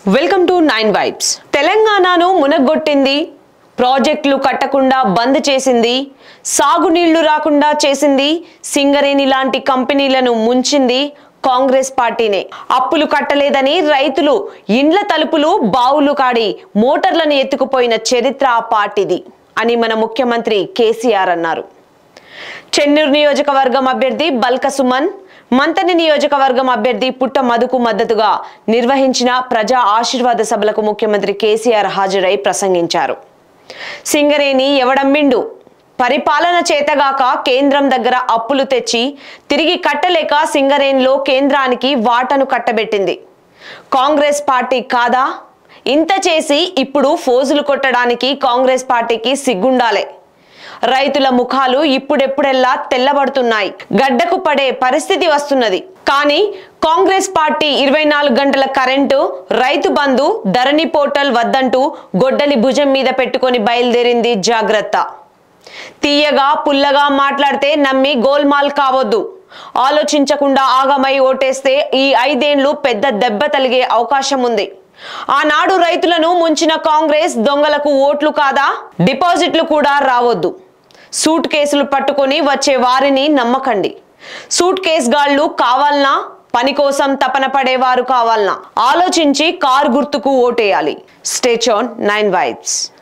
welcome to nine vibes తెలంగాణను మునగొట్టింది ప్రాజెక్టులు కట్టకుండా బంద్ చేసింది సాగునీళ్లు రాకుండా చేసింది సింగరేణి లాంటి కంపెనీలను ముంచింది కాంగ్రెస్ పార్టీనే అప్పులు కట్టలేదని రైతులు ఇండ్ల తలుపులు బావులు కాడి మోటార్లను ఎత్తుకుపోయిన చరిత్ర ఆ పార్టీది అని మన ముఖ్యమంత్రి కేసీఆర్ అన్నారు చెన్నూరు నియోజకవర్గం అభ్యర్థి బల్క సుమన్ మంతని నియోజకవర్గం అభ్యర్థి పుట్ట మధుకు మద్దతుగా నిర్వహించిన ప్రజా ఆశీర్వాద సభలకు ముఖ్యమంత్రి కేసీఆర్ హాజరై ప్రసంగించారు సింగరేణి ఎవడమ్మిండు పరిపాలన చేతగాక కేంద్రం దగ్గర అప్పులు తెచ్చి తిరిగి కట్టలేక సింగరేణిలో కేంద్రానికి వాటను కట్టబెట్టింది కాంగ్రెస్ పార్టీ కాదా ఇంత చేసి ఇప్పుడు ఫోజులు కొట్టడానికి కాంగ్రెస్ పార్టీకి సిగ్గుండాలే రైతుల ముఖాలు ఇప్పుడెప్పుడెల్లా తెల్లబడుతున్నాయి గడ్డకు పడే పరిస్థితి వస్తున్నది కానీ కాంగ్రెస్ పార్టీ ఇరవై నాలుగు గంటల కరెంటు రైతు బంధు ధరణి పోర్టల్ వద్దంటూ గొడ్డలి భుజం మీద పెట్టుకొని బయలుదేరింది జాగ్రత్త తీయగా పుల్లగా మాట్లాడితే నమ్మి గోల్మాల్ కావద్దు ఆలోచించకుండా ఆగమై ఓటేస్తే ఈ ఐదేండ్లు పెద్ద దెబ్బ తలిగే అవకాశం ఉంది ఆనాడు రైతులను ముంచిన కాంగ్రెస్ దొంగలకు ఓట్లు కాదా డిపాజిట్లు కూడా రావద్దు సూట్ కేసులు పట్టుకొని వచ్చే వారిని నమ్మకండి సూట్ కేస్ గాళ్ళు కావాలనా పని కోసం తపన పడేవారు కావాలనా ఆలోచించి కార్ గుర్తుకు ఓటేయాలి స్టేచ్ ఆన్ నైన్ వైబ్స్